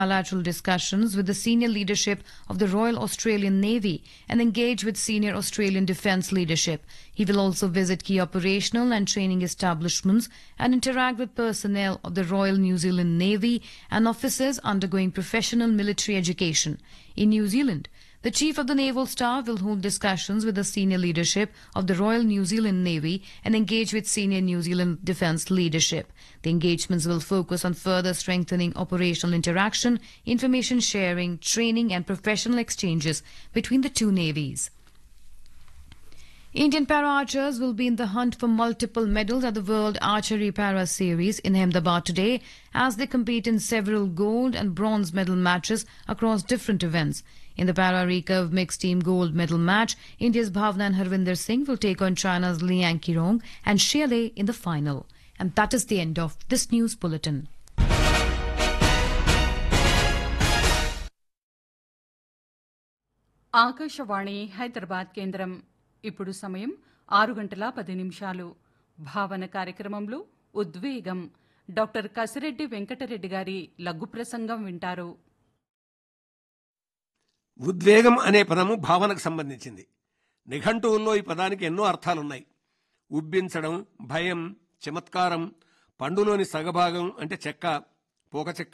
bilateral discussions with the senior leadership of the Royal Australian Navy and engage with senior Australian defence leadership. He will also visit key operational and training establishments and interact with personnel of the Royal New Zealand Navy and officers undergoing professional military education. In New Zealand, the Chief of the Naval Staff will hold discussions with the senior leadership of the Royal New Zealand Navy and engage with senior New Zealand defence leadership. The engagements will focus on further strengthening operational interaction, information sharing, training, and professional exchanges between the two navies. Indian para archers will be in the hunt for multiple medals at the World Archery Para Series in Ahmedabad today as they compete in several gold and bronze medal matches across different events. In the para recurve mixed team gold medal match, India's Bhavna and Harvinder Singh will take on China's Liang Qirong and Xie Lei in the final. And that is the end of this news bulletin. Akashvani Hyderabad కేంద్రం ఇప్పుడు సమయం ఆరు గంటల పది నిమిషాలు భావన కార్యక్రమంలో ఉద్వేగం డాక్టర్ కసిరెడ్డి వెంకటరెడ్డి గారి లఘు ప్రసంగం వింటారు ఉద్వేగం అనే పదము భావనకు సంబంధించింది నిఘంటువుల్లో ఈ పదానికి ఎన్నో అర్థాలున్నాయి ఉబ్బించడం భయం చమత్కారం పండులోని సగభాగం అంటే చెక్క పోక చెక్క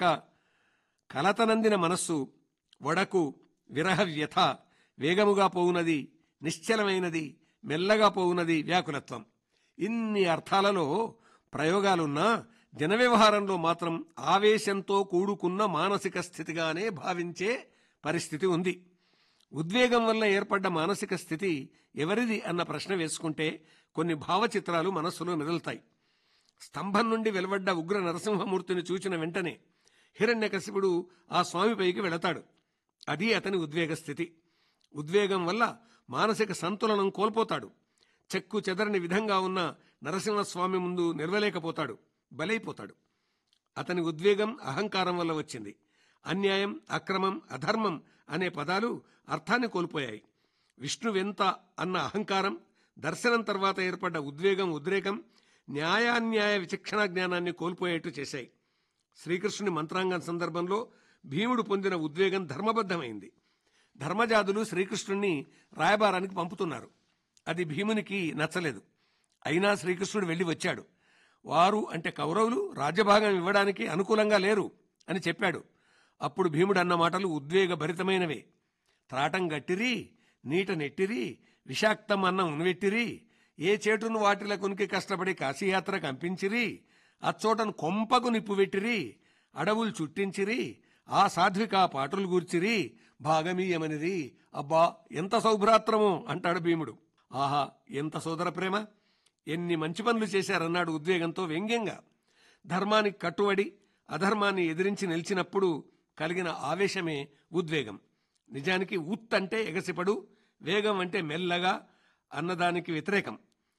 కలతనందిన మనస్సు వడకు విరహ వ్యథ వేగముగా పోవునది నిశ్చలమైనది మెల్లగా పోవునది వ్యాకులత్వం ఇన్ని అర్థాలలో ప్రయోగాలున్నా జన వ్యవహారంలో మాత్రం ఆవేశంతో కూడుకున్న మానసిక స్థితిగానే భావించే పరిస్థితి ఉంది ఉద్వేగం వల్ల ఏర్పడ్డ మానసిక స్థితి ఎవరిది అన్న ప్రశ్న వేసుకుంటే కొన్ని భావచిత్రాలు మనస్సులో మెదులుతాయి స్తంభం నుండి వెలువడ్డ ఉగ్ర నరసింహమూర్తిని చూచిన వెంటనే హిరణ్యకశిపుడు ఆ స్వామిపైకి వెళతాడు అది అతని ఉద్వేగ స్థితి ఉద్వేగం వల్ల మానసిక సంతులనం కోల్పోతాడు చెక్కు చెదరని విధంగా ఉన్న నరసింహస్వామి ముందు నిలవలేకపోతాడు బలైపోతాడు అతని ఉద్వేగం అహంకారం వల్ల వచ్చింది అన్యాయం అక్రమం అధర్మం అనే పదాలు అర్థాన్ని కోల్పోయాయి విష్ణువెంత అన్న అహంకారం దర్శనం తర్వాత ఏర్పడ్డ ఉద్వేగం ఉద్రేకం న్యాయాన్యాయ విచక్షణ జ్ఞానాన్ని కోల్పోయేట్టు చేశాయి శ్రీకృష్ణుని మంత్రాంగం సందర్భంలో భీముడు పొందిన ఉద్వేగం ధర్మబద్ధమైంది ధర్మజాదులు శ్రీకృష్ణుణ్ణి రాయబారానికి పంపుతున్నారు అది భీమునికి నచ్చలేదు అయినా శ్రీకృష్ణుడు వెళ్ళి వచ్చాడు వారు అంటే కౌరవులు రాజ్యభాగం ఇవ్వడానికి అనుకూలంగా లేరు అని చెప్పాడు అప్పుడు భీముడు అన్న మాటలు ఉద్వేగభరితమైనవే త్రాటం గట్టిరి నీట నెట్టిరి విషాక్తం అన్నం ఉనివెట్టిరి ఏ చేటును వాటిల కొనికి కష్టపడి కాశీయాత్ర కంపించిరి అచ్చోటను కొంపకు నిప్పు పెట్టిరి అడవులు చుట్టించిరి ఆ సాధ్విక పాటలు గూర్చిరి భాగమీయమనిది అబ్బా ఎంత సౌభ్రాత్రమో అంటాడు భీముడు ఆహా ఎంత సోదర ప్రేమ ఎన్ని మంచి పనులు చేశారన్నాడు ఉద్వేగంతో వ్యంగ్యంగా ధర్మానికి కట్టుబడి అధర్మాన్ని ఎదిరించి నిలిచినప్పుడు కలిగిన ఆవేశమే ఉద్వేగం నిజానికి ఉత్ అంటే ఎగసిపడు వేగం అంటే మెల్లగా అన్నదానికి వ్యతిరేకం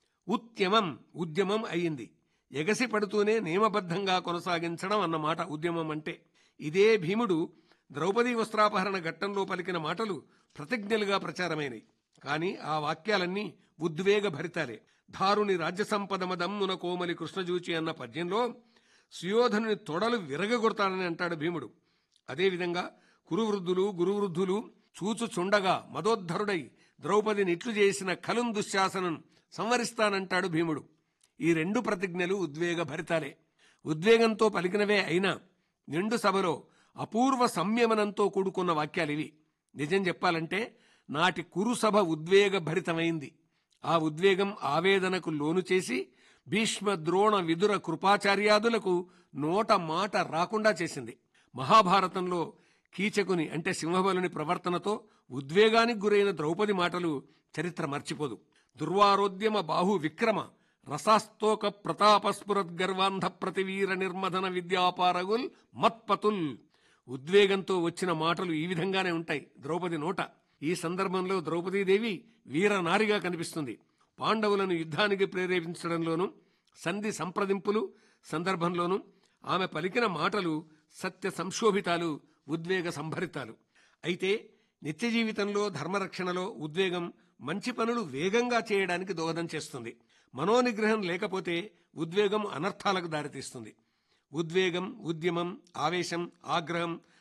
ఉద్యమం ఉద్యమం అయ్యింది ఎగసి పడుతూనే నియమబద్ధంగా కొనసాగించడం అన్నమాట ఉద్యమం అంటే ఇదే భీముడు ద్రౌపదీ వస్త్రాపహరణ ఘట్టంలో పలికిన మాటలు ప్రతిజ్ఞలుగా ప్రచారమైనవి కానీ ఆ వాక్యాలన్నీ ఉద్వేగ భరితాలే ధారుని రాజ్య సంపద మదమ్మున కోమలి కృష్ణజూచి అన్న పద్యంలో సుయోధనుని తొడలు విరగగొడతాడని అంటాడు భీముడు అదేవిధంగా కురువృద్ధులు గురువృద్ధులు చూచుచుండగా మదోద్ధరుడై ద్రౌపదిని ఇట్లు చేసిన కలుం దుశ్శాసనం సంవరిస్తానంటాడు భీముడు ఈ రెండు ప్రతిజ్ఞలు ఉద్వేగ భరితాలే ఉద్వేగంతో పలికినవే అయినా నిండు సభలో అపూర్వ సంయమనంతో కూడుకున్న వాక్యాలివి నిజం చెప్పాలంటే నాటి కురుసభ ఉద్వేగ భరితమైంది ఆ ఉద్వేగం ఆవేదనకు లోను చేసి భీష్మ ద్రోణ విదుర కృపాచార్యాదులకు నోట మాట రాకుండా చేసింది మహాభారతంలో కీచకుని అంటే సింహబలుని ప్రవర్తనతో ఉద్వేగానికి గురైన ద్రౌపది మాటలు చరిత్ర మర్చిపోదు దుర్వారోద్యమ బాహు విక్రమ రసాస్తోక ప్రతాపస్ఫురద్గర్వాంధ ప్రతివీర నిర్మదన విద్యాపారగుల్ మత్పతుల్ ఉద్వేగంతో వచ్చిన మాటలు ఈ విధంగానే ఉంటాయి ద్రౌపది నోట ఈ సందర్భంలో ద్రౌపదీదేవి వీరనారిగా కనిపిస్తుంది పాండవులను యుద్ధానికి ప్రేరేపించడంలోనూ సంధి సంప్రదింపులు సందర్భంలోనూ ఆమె పలికిన మాటలు సత్య సంశోభితాలు ఉద్వేగ సంభరితాలు అయితే నిత్య జీవితంలో ధర్మరక్షణలో ఉద్వేగం మంచి పనులు వేగంగా చేయడానికి దోహదం చేస్తుంది మనోనిగ్రహం లేకపోతే ఉద్వేగం అనర్థాలకు దారితీస్తుంది ఉద్వేగం ఉద్యమం ఆవేశం ఆగ్రహం